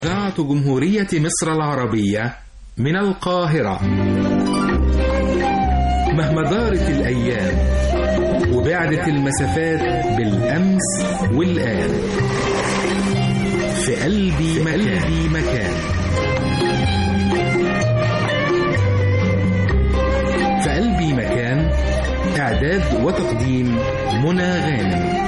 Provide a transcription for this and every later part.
إذاعة جمهورية مصر العربية من القاهرة مهما دارت الأيام وبعدت المسافات بالأمس والآن في قلبي قلبي مكان في قلبي مكان إعداد وتقديم منى غانم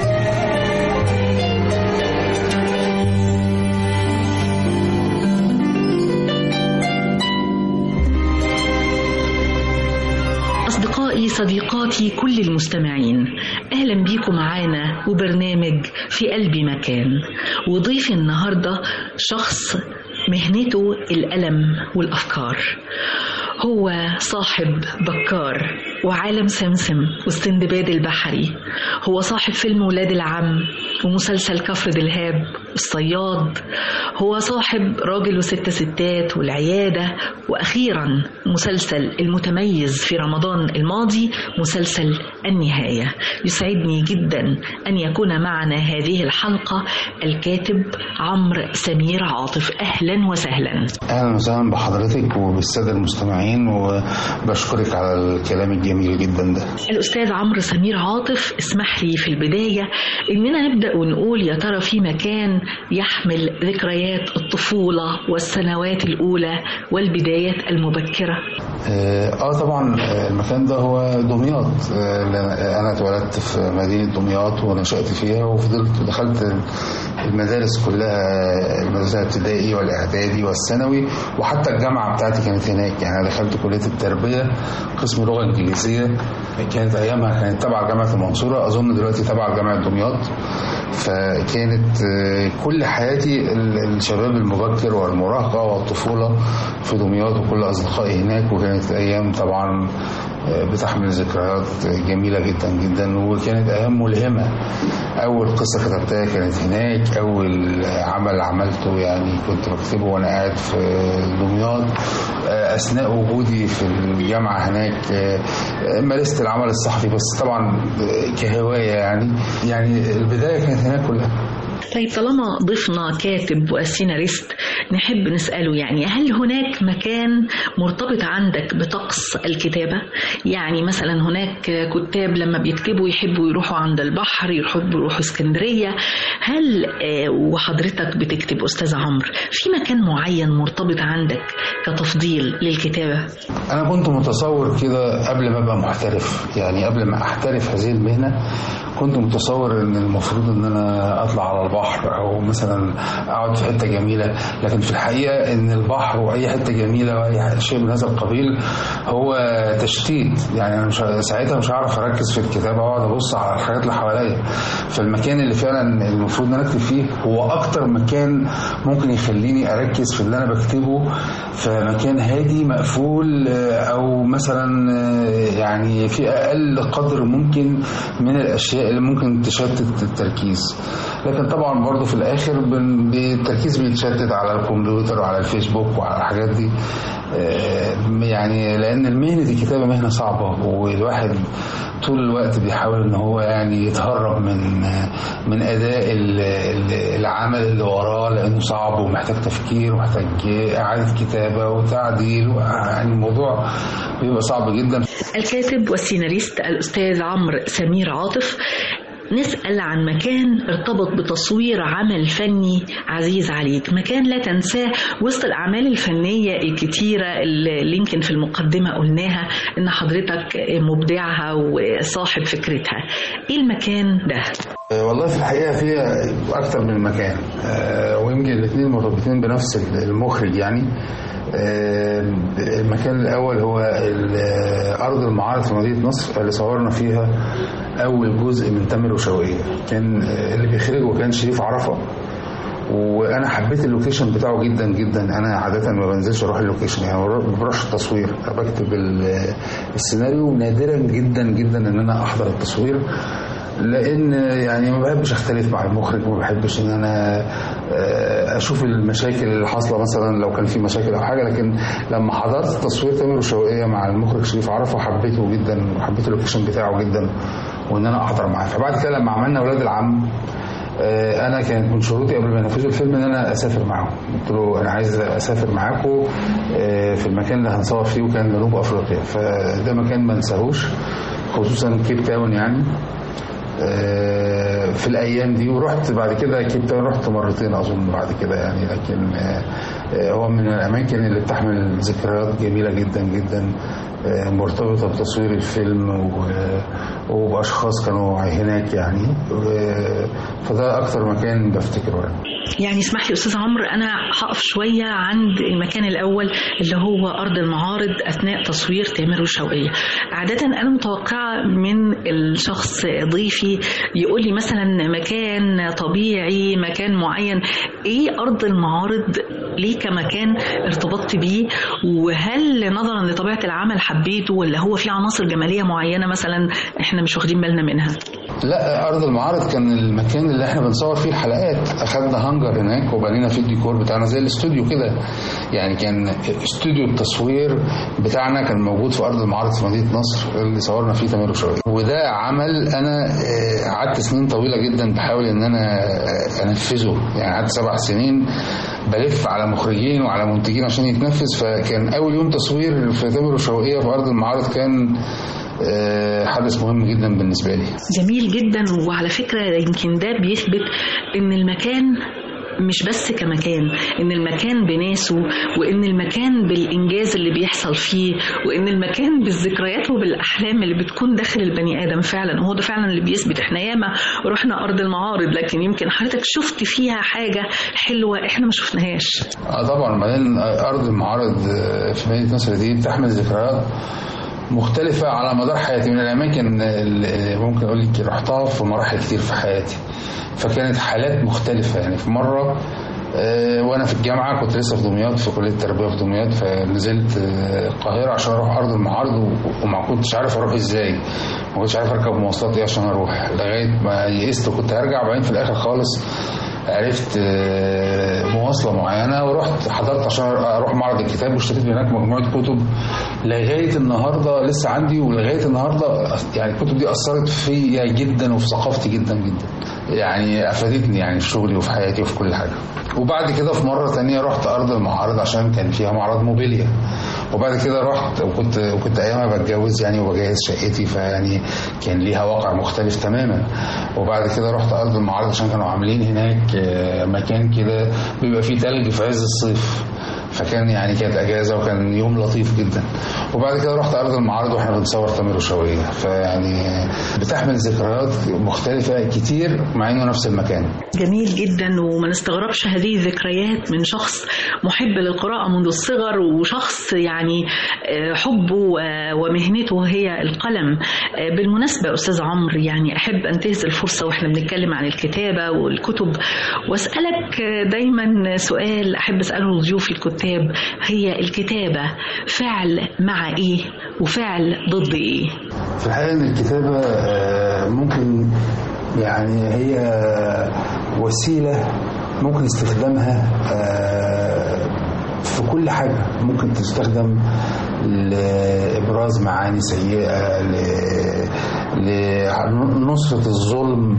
أصدقائي صديقاتي كل المستمعين أهلا بيكم معانا وبرنامج في قلبي مكان وضيفي النهاردة شخص مهنته الألم والأفكار هو صاحب بكار وعالم سمسم والسندباد البحري هو صاحب فيلم ولاد العم ومسلسل كفر دلهاب والصياد هو صاحب راجل وست ستات والعيادة وأخيرا مسلسل المتميز في رمضان الماضي مسلسل النهاية يسعدني جدا أن يكون معنا هذه الحلقة الكاتب عمرو سمير عاطف أهلا وسهلا اهلا وسهلا بحضرتك وبالساده المستمعين وبشكرك على الكلام الجميل جدا ده الأستاذ عمرو سمير عاطف اسمح لي في البداية إننا نبدأ ونقول يا ترى في مكان يحمل ذكريات الطفولة والسنوات الأولى والبدايات المبكرة اه آه طبعا آه، المكان ده هو دمياط آه، لأن انا اتولدت في مدينه دمياط ونشات فيها وفضلت ودخلت المدارس كلها المدرسه الابتدائي والاعدادي والثانوي وحتى الجامعه بتاعتي كانت هناك يعني انا دخلت كليه التربيه قسم لغه انجليزيه كانت ايامها كانت تبع جامعه المنصوره اظن دلوقتي تبع جامعه دمياط فكانت آه، كل حياتي ال- الشباب المبكر والمراهقه والطفوله في دمياط وكل اصدقائي هناك وكانت ايام طبعا آه، بتحمل ذكريات جميله جدا جدا وكانت ايام ملهمه اول قصه كتبتها كانت هناك اول عمل عملته يعني كنت بكتبه وانا قاعد في دمياط آه، اثناء وجودي في الجامعه هناك آه، آه، مارست العمل الصحفي بس طبعا آه، كهوايه يعني يعني البدايه كانت هناك كلها طيب طالما ضفنا كاتب وسيناريست نحب نسأله يعني هل هناك مكان مرتبط عندك بطقس الكتابة يعني مثلا هناك كتاب لما بيكتبوا يحبوا يروحوا عند البحر يحبوا يروحوا اسكندرية هل آه، وحضرتك بتكتب أستاذ عمرو في مكان معين مرتبط عندك كتفضيل للكتابة انا كنت متصور كده قبل ما ابقى محترف يعني قبل ما احترف هذه المهنه كنت متصور ان المفروض ان انا اطلع على البحر او مثلا اقعد في حته جميله لكن في الحقيقه ان البحر واي حته جميله واي شيء من هذا القبيل هو تشتيت يعني انا مش ساعتها مش هعرف اركز في الكتابه واقعد ابص على الحاجات اللي حواليا فالمكان اللي فعلا المفروض ان انا اكتب فيه هو اكتر مكان ممكن يخليني اركز في اللي انا بكتبه فمكان هادي مقفول آه، او مثلا آه، يعني في اقل قدر ممكن من الاشياء اللي ممكن تشتت التركيز لكن طبعا برضو في الاخر بن- التركيز بيتشتت على الكمبيوتر وعلى الفيسبوك وعلى الحاجات دي آه، يعني لان مهنه الكتابه مهنه صعبه والواحد طول الوقت بيحاول ان هو يعني يتهرب من من اداء ال- ال- العمل اللي وراه لانه صعب ومحتاج تفكير ومحتاج اعاده كتابه وتعديل يعني الموضوع بيبقى صعب جدا الكاتب والسيناريست الأستاذ عمرو سمير عاطف نسأل عن مكان ارتبط بتصوير عمل فني عزيز عليك مكان لا تنساه وسط الأعمال الفنية الكتيرة اللي يمكن في المقدمة قلناها إن حضرتك مبدعها وصاحب فكرتها إيه المكان ده؟ آه، والله في الحقيقه فيها اكتر من مكان آه، ويمكن الاثنين مرتبطين بنفس المخرج يعني آه، المكان الاول هو ال- ارض المعارض في مدينه نصر اللي صورنا فيها اول جزء من تامر وشوقية كان آه، اللي بيخرجه كان شريف عرفه وانا حبيت اللوكيشن بتاعه جدا جدا انا عاده ما بنزلش اروح اللوكيشن يعني ما بروحش التصوير بكتب ال- السيناريو نادرا جدا جدا ان انا احضر التصوير لان يعني ما بحبش اختلف مع المخرج وما بحبش ان انا آه، اشوف المشاكل اللي حاصله مثلا لو كان في مشاكل او حاجه لكن لما حضرت تصوير تامر وشوقية مع المخرج شريف عرفه حبيته جدا وحبيت اللوكيشن بتاعه جدا وان انا احضر معاه فبعد كده لما عملنا ولاد العم آه، انا كانت من شروطي قبل ما ينفذوا الفيلم ان انا اسافر معاهم قلت له انا عايز اسافر معاكم آه، في المكان اللي هنصور فيه وكان جنوب افريقيا فده مكان ما انساهوش خصوصا كيب تاون يعني آه، في الايام دي ورحت بعد كده كيب تاون رحت مرتين اظن بعد كده يعني لكن آه، آه، هو من الاماكن اللي بتحمل ذكريات جميله جدا جدا آه، مرتبطه بتصوير الفيلم و- وباشخاص كانوا هناك يعني و- فده اكتر مكان بفتكره يعني يعني اسمح لي استاذ عمرو انا هقف شويه عند المكان الاول اللي هو ارض المعارض اثناء تصوير تامر وشوقيه عاده انا متوقعه من الشخص ضيفي يقول لي مثلا مكان طبيعي مكان معين ايه ارض المعارض ليه كمكان ارتبطت بيه وهل نظرا لطبيعه العمل حبيته ولا هو في عناصر جماليه معينه مثلا احنا مش واخدين بالنا منها لا ارض المعارض كان المكان اللي احنا بنصور فيه الحلقات اخدنا هانجر هناك وبنينا فيه الديكور بتاعنا زي الاستوديو كده يعني كان استوديو التصوير بتاعنا كان موجود في ارض المعارض في مدينه نصر اللي صورنا فيه تامر وشوقية وده عمل انا آه، قعدت سنين طويله جدا بحاول ان انا آه، انفذه يعني قعدت سبع سنين بلف على مخرجين وعلى منتجين عشان يتنفذ فكان اول يوم تصوير في تامر وشوقية في ارض المعارض كان آه، حدث مهم جدا بالنسبه لي جميل جدا وعلى فكرة يمكن ده بيثبت ان المكان مش بس كمكان ان المكان بناسه وان المكان بالانجاز اللي بيحصل فيه وان المكان بالذكريات وبالاحلام اللي بتكون داخل البني ادم فعلا وهو ده فعلا اللي بيثبت احنا ياما رحنا ارض المعارض لكن يمكن حضرتك شفت فيها حاجه حلوه احنا ما شفناهاش اه طبعا بعدين ارض المعارض آه، في مدينه نصر دي بتحمل ذكريات مختلفة على مدار حياتي من الأماكن اللي ممكن أقول لك رحتها في مراحل كتير في حياتي فكانت حالات مختلفة يعني في مرة آه، وأنا في الجامعة كنت لسه في دمياط في كلية التربية في دمياط فنزلت آه، القاهرة عشان أروح أرض المعارض و- وما كنتش عارف أروح إزاي ما كنتش عارف أركب مواصلات إيه عشان أروح لغاية ما يئست وكنت هرجع بعدين في الآخر خالص عرفت آه، مواصله معينه ورحت حضرت عشان اروح معرض الكتاب واشتريت هناك مجموعه كتب لغايه النهارده لسه عندي ولغايه النهارده يعني الكتب دي اثرت فيا جدا وفي ثقافتي جدا جدا يعني افادتني يعني في شغلي وفي حياتي وفي كل حاجه وبعد كده في مره تانية رحت ارض المعارض عشان كان فيها معرض موبيليا وبعد كده رحت وكنت وكنت ايامها بتجوز يعني وبجهز شقتي فيعني كان ليها واقع مختلف تماما وبعد كده رحت ارض المعارض عشان كانوا عاملين هناك آه، مكان كده بيبقى فيه تلج في عز الصيف فكان يعني كانت اجازه وكان يوم لطيف جدا وبعد كده رحت ارض المعارض واحنا بنصور تامر وشوقية فيعني بتحمل ذكريات مختلفه كتير مع انه نفس المكان جميل جدا وما نستغربش هذه الذكريات من شخص محب للقراءة منذ الصغر وشخص يعني آه، حبه آه، ومهنته هي القلم آه، بالمناسبة أستاذ عمرو يعني أحب أنتهز الفرصة وإحنا بنتكلم عن الكتابة والكتب وأسألك آه، دايما سؤال أحب أسأله لضيوف الكتاب هي الكتابة فعل مع إيه وفعل ضد إيه في الحقيقة إن الكتابة آه، ممكن يعني هي وسيلة ممكن استخدامها آه، في كل حاجة ممكن تستخدم لإبراز معاني سيئة ل- لنصرة الظلم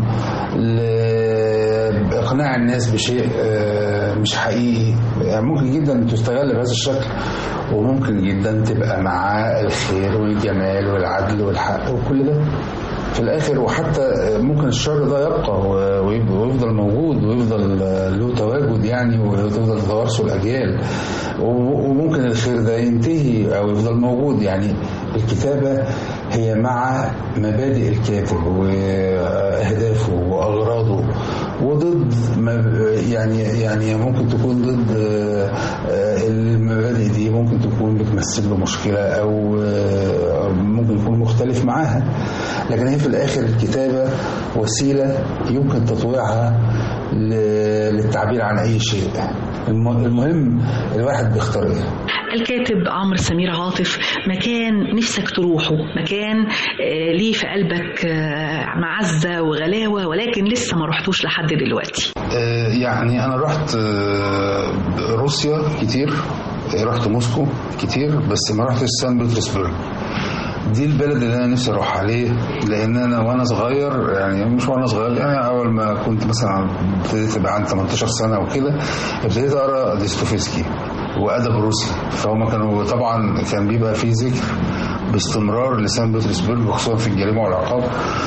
لإقناع الناس بشيء آه، مش حقيقي يعني ممكن جدا تستغل بهذا الشكل وممكن جدا تبقى مع الخير والجمال والعدل والحق وكل ده في الاخر وحتى ممكن الشر ده يبقى و- ويب- ويفضل موجود ويفضل له تواجد يعني وتفضل تتوارثه الاجيال و- وممكن الخير ده ينتهي او يفضل موجود يعني الكتابه هي مع مبادئ الكاتب واهدافه واغراضه وضد ما- يعني يعني ممكن تكون ضد آه، آه، المبادئ دي ممكن تكون بتمثل له مشكله او آه، ممكن يكون مختلف معاها لكن هي في الاخر الكتابه وسيله يمكن تطويعها ل- للتعبير عن اي شيء الم- المهم الواحد بيختار ايه الكاتب عمرو سمير عاطف مكان نفسك تروحه مكان آه، ليه في قلبك آه، معزة وغلاوة ولكن لسه ما رحتوش لحد دلوقتي آه، يعني انا رحت آه، روسيا كتير آه، رحت موسكو كتير بس ما رحتش سان بطرسبرغ دي البلد اللي انا نفسي اروح عليه لان انا وانا صغير يعني مش وانا صغير يعني اول ما كنت مثلا ابتديت يبقى عندي 18 سنه وكده ابتديت اقرا ديستوفيسكي وادب روسي فهم كانوا طبعا كان بيبقى في ذكر باستمرار لسان بطرسبرج خصوصا في الجريمه والعقاب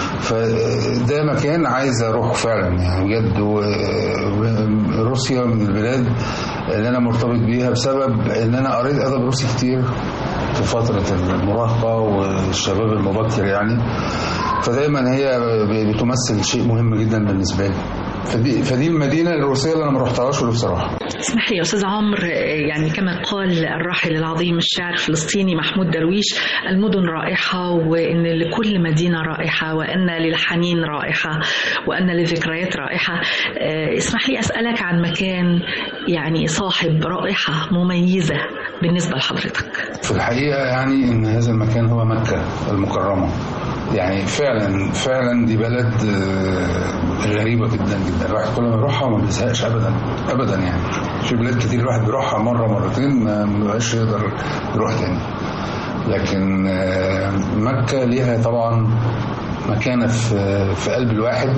فده مكان عايز اروح فعلا يعني بجد روسيا من البلاد اللي انا مرتبط بيها بسبب ان انا قريت ادب روسي كتير في فتره المراهقه والشباب المبكر يعني فدايما هي بتمثل شيء مهم جدا بالنسبه لي فدي فدي المدينه الروسيه اللي انا ما رحتهاش ولسه اروحها اسمح لي يا استاذ عمرو يعني كما قال الراحل العظيم الشاعر الفلسطيني محمود درويش المدن رائحه وان لكل مدينه رائحه وان للحنين رائحه وان للذكريات رائحه اسمح لي اسالك عن مكان يعني صاحب رائحه مميزه بالنسبه لحضرتك في الحقيقه يعني ان هذا المكان هو مكه المكرمه يعني فعلا فعلا دي بلد غريبه جدا جدا الواحد كل ما يروحها ما بيزهقش ابدا ابدا يعني في بلاد كتير الواحد بيروحها مره مرتين ما بيبقاش يقدر يروح تاني لكن مكه ليها طبعا مكانة في في قلب الواحد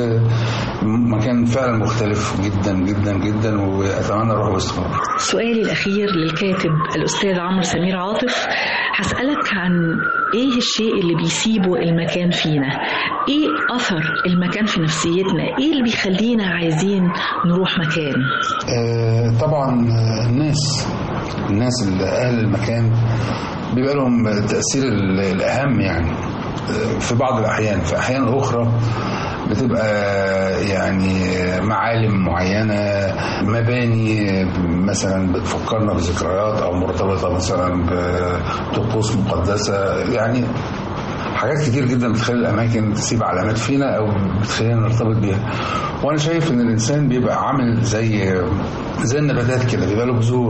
ومكان فعلا مختلف جدا جدا جدا واتمنى اروح باستمرار. سؤالي الاخير للكاتب الاستاذ عمرو سمير عاطف هسالك عن ايه الشيء اللي بيسيبه المكان فينا؟ ايه اثر المكان في نفسيتنا؟ ايه اللي بيخلينا عايزين نروح مكان؟ آه طبعا الناس الناس اللي اهل المكان بيبقى لهم التاثير الاهم يعني في بعض الأحيان في أحيان أخرى بتبقى يعني معالم معينة مباني مثلا بتفكرنا بذكريات أو مرتبطة مثلا بطقوس مقدسة يعني حاجات كتير جدا بتخلي الأماكن تسيب علامات فينا أو بتخلينا نرتبط بيها وأنا شايف إن الإنسان بيبقى عامل زي زي النباتات كده بيبقى له جذور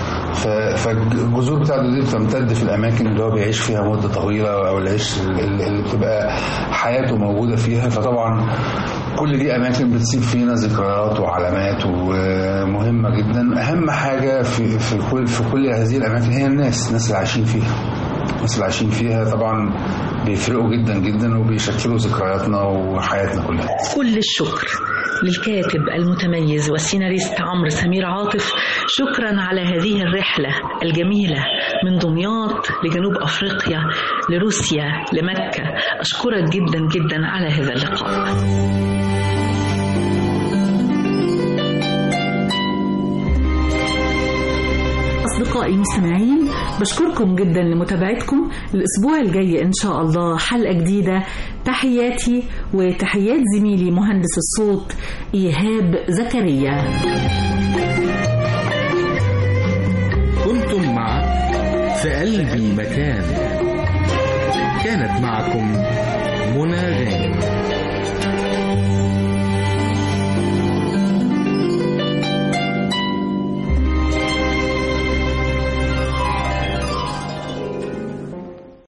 فالجذور بتاعته دي بتمتد في الاماكن اللي هو بيعيش فيها مده طويله او العيش اللي بتبقى حياته موجوده فيها فطبعا كل دي اماكن بتسيب فينا ذكريات وعلامات ومهمه جدا اهم حاجه في في كل في كل هذه الاماكن هي الناس الناس اللي عايشين فيها الناس اللي عايشين فيها طبعا بيفرقوا جدا جدا وبيشكلوا ذكرياتنا وحياتنا كلها كل الشكر للكاتب المتميز والسيناريست عمرو سمير عاطف شكرا على هذه الرحلة الجميلة من دمياط لجنوب أفريقيا لروسيا لمكة أشكرك جدا جدا على هذا اللقاء أصدقائي المستمعين بشكركم جدا لمتابعتكم الأسبوع الجاي إن شاء الله حلقة جديدة تحياتي وتحيات زميلي مهندس الصوت إيهاب زكريا كنتم مع في قلبي مكان كانت معكم منى